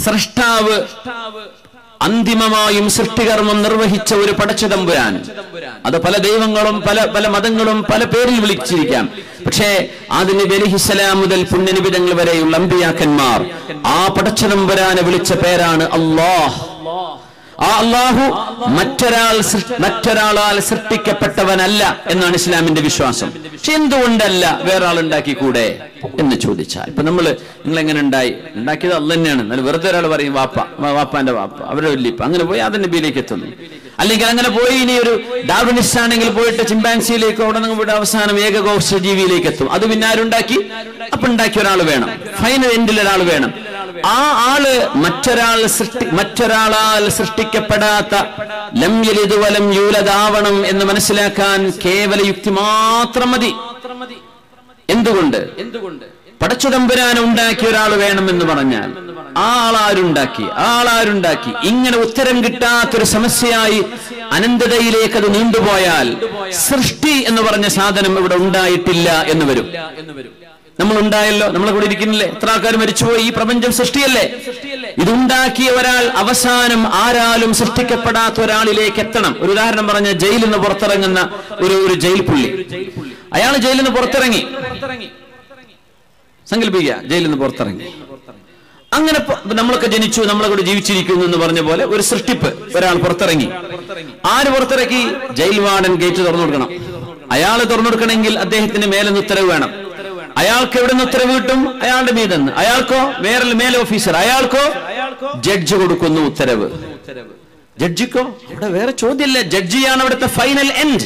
സ്രഷ്ടാവ് അന്തിമമായും സൃഷ്ടികർമ്മം നിർവഹിച്ച ഒരു പടച്ചതമ്പുരാൻ അത് പല ദൈവങ്ങളും പല പല മതങ്ങളും പല പേരിൽ വിളിച്ചിരിക്കാം പക്ഷേ അതിന് ബലിഹിസലാം മുതൽ പുണ്യനിബിതങ്ങൾ വരെയുള്ള അമ്പിയാക്കന്മാർ ആ പടച്ചതമ്പുരാനെ വിളിച്ച പേരാണ് അള്ളാഹ് ആ അള്ളാഹു മറ്റൊരാൾ സൃ- മറ്റൊരാളാൽ സൃഷ്ടിക്കപ്പെട്ടവനല്ല എന്നാണ് ഇസ്ലാമിന്റെ വിശ്വാസം പക്ഷെ എന്തുകൊണ്ടല്ല വേറെ ആൾ ഉണ്ടാക്കിക്കൂടെ എന്ന് ചോദിച്ചാൽ ഇപ്പൊ നമ്മള് നിങ്ങൾ എങ്ങനെ ഉണ്ടായി ഉണ്ടാക്കിയത് അല്ല തന്നെയാണ് എന്നാൽ വെറുതെ ഒരാൾ പറയും വാപ്പ വാ- വാപ്പാന്റെ വാപ്പ അവരുടെ വല്യപ്പ അങ്ങനെ പോയി അത് നബിയിലേക്ക് എത്തുന്നു അല്ലെങ്കിൽ അങ്ങനെ പോയി ഇനി ഒരു ഡാർവിനിസ്റ്റ് ആണെങ്കിൽ പോയിട്ട് ചിമ്പാൻസിയിലേക്ക് അവിടെ നിന്ന് പോയിട്ട് അവസാനം ഏകകോശ ജീവിയിലേക്ക് എത്തും അത് പിന്നെ ആരുണ്ടാക്കി അപ്പൊ ഉണ്ടാക്കിയ ഒരാൾ വേണം ഫൈനൽ എൻഡിൽ ഒരാൾ വേണം ആ ആള് മറ്റൊരാൾ സൃഷ്ടി മറ്റൊരാളാൽ സൃഷ്ടിക്കപ്പെടാത്ത ലം യലിദ് വലം യൂലദാവണം എന്ന് മനസ്സിലാക്കാൻ കേവല യുക്തി മാത്രം മതി എന്തുകൊണ്ട് എന്തുകൊണ്ട് പടച്ചുതമ്പുരാൻ ഉണ്ടാക്കിയ ഒരാൾ വേണമെന്ന് പറഞ്ഞാൽ ആ ആളാരുണ്ടാക്കി ആ ആളാരുണ്ടാക്കി ഇങ്ങനെ ഉത്തരം കിട്ടാത്തൊരു സമസ്യയായി അനന്തതയിലേക്ക് അത് നീണ്ടുപോയാൽ സൃഷ്ടി എന്ന് പറഞ്ഞ സാധനം ഇവിടെ ഉണ്ടായിട്ടില്ല എന്ന് വരും നമ്മൾ ഉണ്ടായല്ലോ നമ്മളെ കൂടെ ഇരിക്കുന്നില്ലേ എത്ര ആൾക്കാർ മരിച്ചുപോയി ഈ പ്രപഞ്ചം സൃഷ്ടിയല്ലേ ഇതുണ്ടാക്കിയ ഒരാൾ അവസാനം ആരാലും സൃഷ്ടിക്കപ്പെടാത്ത ഒരാളിലേക്ക് എത്തണം ഒരു ഉദാഹരണം പറഞ്ഞ ജയിലിൽ നിന്ന് പുറത്തിറങ്ങുന്ന ഒരു ഒരു ജയിൽ പുള്ളി അയാൾ ജയിലിൽ നിന്ന് പുറത്തിറങ്ങി സങ്കല്പിക്കുക ജയിലിൽ നിന്ന് പുറത്തിറങ്ങി അങ്ങനെ പ- നമ്മളൊക്കെ ജനിച്ചു നമ്മളെ കൂടെ ജീവിച്ചിരിക്കുന്നു എന്ന് പറഞ്ഞ പോലെ ഒരു സൃഷ്ടിപ്പ് ഒരാൾ പുറത്തിറങ്ങി ആര് പുറത്തിറക്കി ജയിൽ വാർഡൻ ഗേറ്റ് തുറന്നു കൊടുക്കണം അയാൾ തുറന്നു കൊടുക്കണമെങ്കിൽ അദ്ദേഹത്തിന് മേലെ നിന്ന് ഉത്തരവ് വേണം അയാൾക്ക് എവിടെ നിന്ന് ഉത്തരവ് കിട്ടും അയാളുടെ മീതെന്ന് അയാൾക്കോ വേറെ മേലെ ഓഫീസർ അയാൾക്കോ ജഡ്ജ് കൊടുക്കുന്നു ഉത്തരവ് ജഡ്ജിക്കോ അവിടെ വേറെ ചോദ്യമല്ല ജഡ്ജിയാണ് അവിടുത്തെ ഫൈനൽ എൻഡ്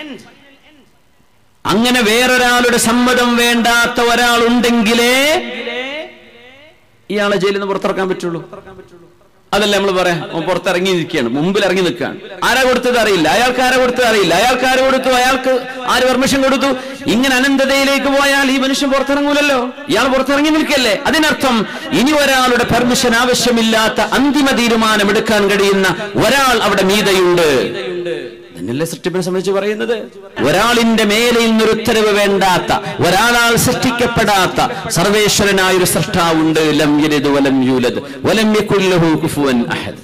അങ്ങനെ വേറൊരാളുടെ സമ്മതം വേണ്ടാത്ത ഒരാളുണ്ടെങ്കിലേ ഇയാളെ ജയിലിൽ നിന്ന് പുറത്തിറക്കാൻ പറ്റുള്ളൂ അതല്ല നമ്മൾ പറയാം അവൻ പുറത്തിറങ്ങി നിൽക്കുകയാണ് മുമ്പിൽ ഇറങ്ങി നിൽക്കുകയാണ് ആരാ കൊടുത്തത് അറിയില്ല അയാൾക്ക് ആരാ കൊടുത്തത് അറിയില്ല അയാൾക്ക് ആര് കൊടുത്തു അയാൾക്ക് ആര് പെർമിഷൻ കൊടുത്തു ഇങ്ങനെ അനന്തതയിലേക്ക് പോയാൽ ഈ മനുഷ്യൻ പുറത്തിറങ്ങൂലല്ലോ ഇയാൾ പുറത്തിറങ്ങി നിൽക്കല്ലേ അതിനർത്ഥം ഇനി ഒരാളുടെ പെർമിഷൻ ആവശ്യമില്ലാത്ത അന്തിമ തീരുമാനം എടുക്കാൻ കഴിയുന്ന ഒരാൾ അവിടെ മീതയുണ്ട് തന്നെയല്ലേ സൃഷ്ടിപ്പിനെ സംബന്ധിച്ച് പറയുന്നത് ഒരാളിന്റെ മേലെ ഇന്നൊരു ഉത്തരവ് വേണ്ടാത്ത ഒരാളാൽ സൃഷ്ടിക്കപ്പെടാത്ത സർവേശ്വരനായ ഒരു സൃഷ്ടാവുണ്ട് ലം യലിദ് വലം യൂലദ് വലം യകുൽ ലഹു കുഫുവൻ അഹദ്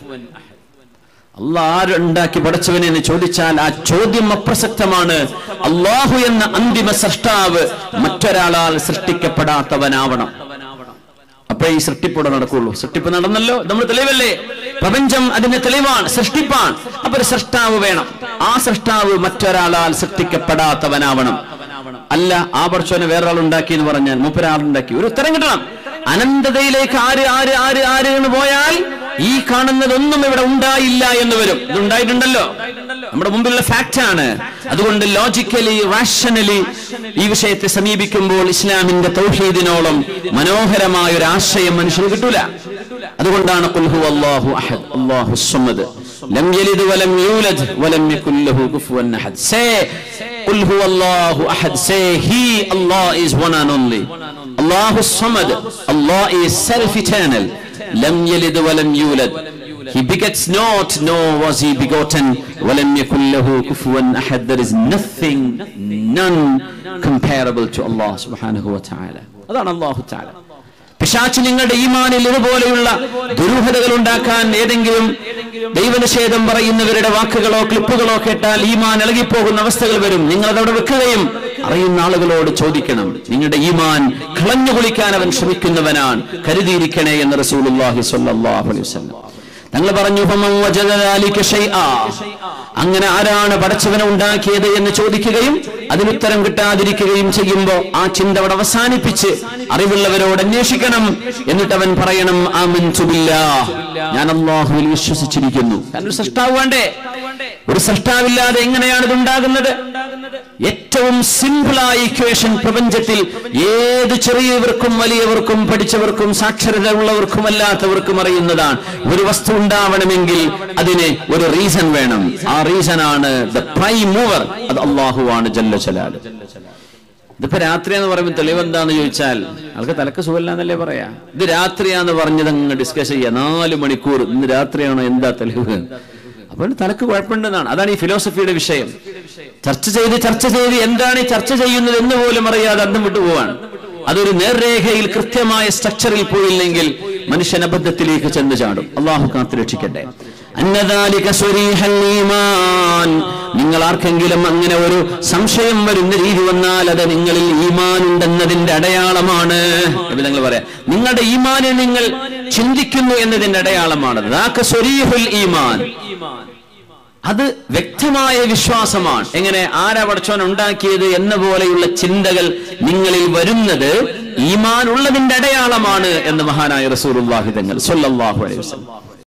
അള്ളാഹ് ആരുണ്ടാക്കി പടച്ചവനെ എന്ന് ചോദിച്ചാൽ ആ ചോദ്യം അപ്രസക്തമാണ് അള്ളാഹു എന്ന അന്തിമ സൃഷ്ടാവ് മറ്റൊരാളാൽ സൃഷ്ടിക്കപ്പെടാത്തവനാവണം അപ്പൊ ഈ സൃഷ്ടിപ്പൂടെ നടക്കുള്ളൂ സൃഷ്ടിപ്പ് നടന്നല്ലോ നമ്മൾ തെളിവല്ലേ പ്രപഞ്ചം അതിന്റെ തെളിവാണ് സൃഷ്ടിപ്പാണ് അപ്പൊ ഒരു സൃഷ്ടാവ് വേണം ആ സൃഷ്ടാവ് മറ്റൊരാളാൽ സൃഷ്ടിക്കപ്പെടാത്തവനാവണം അല്ല ആ പടച്ചോനെ വേറൊരാൾ ഉണ്ടാക്കി എന്ന് പറഞ്ഞാൽ മൂപ്പരാളുണ്ടാക്കി ഒരു ഉത്തരം കിട്ടണം അനന്തതയിലേക്ക് ആര് ആര് ആര് ആര് എന്ന് പോയാൽ ഈ കാണുന്നതൊന്നും ഇവിടെ ഉണ്ടായില്ല എന്ന് വരും ഇത് ഉണ്ടായിട്ടുണ്ടല്ലോ നമ്മുടെ മുമ്പിലുള്ള ഫാക്റ്റ് ആണ് അതുകൊണ്ട് ലോജിക്കലി റാഷണലി ഈ വിഷയത്തെ സമീപിക്കുമ്പോൾ ഇസ്ലാമിന്റെ തൗഹീദിനോളം മനോഹരമായ ഒരു ആശയം മനുഷ്യന് കിട്ടൂല അതുകൊണ്ടാണ് ഖുൽഹു അല്ലാഹു അഹദ് അല്ലാഹു സ്വമദ് ലം യലിദ് വലം യൂലദ് വലം യകുൽ ലഹു കുഫുവൻ അഹദ് സേ ഖുൽ ഹുവ അല്ലാഹു അഹദ് say he Allah is one and only അല്ലാഹു സ്വമദ് അല്ലാഹ് ഈസ് സെൽഫ് ഇറ്റേണൽ ലം യലിദ് വലം യൂലദ് He begets not, nor was he begotten. وَلَمْ يَكُنْ لَهُ كُفُوًا أَحَدٌ There is nothing, none comparable to Allah subhanahu wa ta'ala. അതാണ് അല്ലാഹു തആല പിശാച്ച് നിങ്ങളുടെ ഈമാനിൽ ഇതുപോലെയുള്ള ദുരൂഹതകൾ ഉണ്ടാക്കാൻ ഏതെങ്കിലും ദൈവനിഷേധം പറയുന്നവരുടെ വാക്കുകളോ ക്ലിപ്പുകളോ കേട്ടാൽ ഈമാൻ ഇളകിപ്പോകുന്ന അവസ്ഥകൾ വരും നിങ്ങൾ അതവിടെ വെക്കുകയും അറിയുന്ന ആളുകളോട് ചോദിക്കണം നിങ്ങളുടെ ഈമാൻ കളഞ്ഞു കുളിക്കാൻ അവൻ ശ്രമിക്കുന്നവനാണ് കരുതിയിരിക്കണേ എന്ന് റസൂലുള്ളാഹി സ്വല്ലല്ലാഹു അലൈഹി വസല്ലം തങ്ങൾ പറഞ്ഞു "ഫമൻ വജദ ذلك شيئا." അങ്ങനെ ആരാണ് പടച്ചവനെ ഉണ്ടാക്കിയത് എന്ന് ചോദിക്കുകയും അതിനുത്തരം കിട്ടാതിരിക്കുകയും ചെയ്യുമ്പോൾ ആ ചിന്ത അവിടെ അവസാനിപ്പിച്ച് അറിവുള്ളവരോട് അന്വേഷിക്കണം എന്നിട്ട് അവൻ പറയണം ആമൻതു ബില്ലാഹ്. ഞാൻ അള്ളാഹുവിൽ വിശ്വസിച്ചിരിക്കുന്നു കാരണം ഒരു സൃഷ്ടാവ് വേണ്ടേ ഒരു സൃഷ്ടാവില്ലാതെ എങ്ങനെയാണ് ഇത് ഉണ്ടാകുന്നത് ഏറ്റവും സിമ്പിളായ ഇക്വേഷൻ പ്രപഞ്ചത്തിൽ ഏത് ചെറിയവർക്കും വലിയവർക്കും പഠിച്ചവർക്കും സാക്ഷരത ഉള്ളവർക്കും അല്ലാത്തവർക്കും അറിയുന്നതാണ് ഒരു വസ്തു ഉണ്ടാവണമെങ്കിൽ അതിന് ഒരു റീസൺ വേണം ആ റീസൺ ആണ് ദ പ്രൈം മൂവർ അത് അള്ളാഹുവാണ് ജല്ല ജലാല് ഇതിപ്പോ രാത്രിയാന്ന് പറയുമ്പോൾ തെളിവെന്താന്ന് ചോദിച്ചാൽ ആൾക്ക് തലക്ക് സുഖമില്ലാന്നല്ലേ പറയാ ഇത് രാത്രിയാന്ന് പറഞ്ഞത് അങ്ങ് ഡിസ്കസ് ചെയ്യാം നാല് മണിക്കൂർ ഇന്ന് രാത്രിയാണോ എന്താ തെളിവ് അപ്പോൾ തലക്ക് കുഴപ്പമുണ്ടെന്നാണ് അതാണ് ഈ ഫിലോസഫിയുടെ വിഷയം ചർച്ച ചെയ്ത് ചർച്ച ചെയ്ത് എന്താണ് ഈ ചർച്ച ചെയ്യുന്നത് എന്ന് പോലും അറിയാതെ അന്തം വിട്ടു പോവാണ് അതൊരു നേർരേഖയിൽ കൃത്യമായ സ്ട്രക്ചറിൽ പോയില്ലെങ്കിൽ മനുഷ്യൻ അബദ്ധത്തിലേക്ക് ചെന്ന് ചാടും അള്ളാഹു കാത്തു രക്ഷിക്കട്ടെ അന്നദാലിക സ്വരീഹൽ ഈമാൻ നിങ്ങൾ ആർക്കെങ്കിലും അങ്ങനെ ഒരു സംശയം വരുന്ന രീതി വന്നാൽ അത് നിങ്ങളിൽ ഈമാൻ ഉണ്ടെന്നതിന്റെ അടയാളമാണ് എന്ന് നിങ്ങൾ പറയാം നിങ്ങളുടെ ഈമാനെ നിങ്ങൾ ചിന്തിക്കുന്നു എന്നതിന്റെ അടയാളമാണ് ദാക സ്വരീഹുൽ ഈമാൻ അത് വ്യക്തമായ വിശ്വാസമാണ് എങ്ങനെ ആരാ പടച്ചോൻ ഉണ്ടാക്കിയത് എന്ന പോലെയുള്ള ചിന്തകൾ നിങ്ങളിൽ വരുന്നത് ഈമാൻ ഉള്ളതിന്റെ അടയാളമാണ് എന്ന് മഹാനായ റസൂറുല്ലാഹി തങ്ങൾ സല്ലല്ലാഹു അലൈഹി വസല്ലം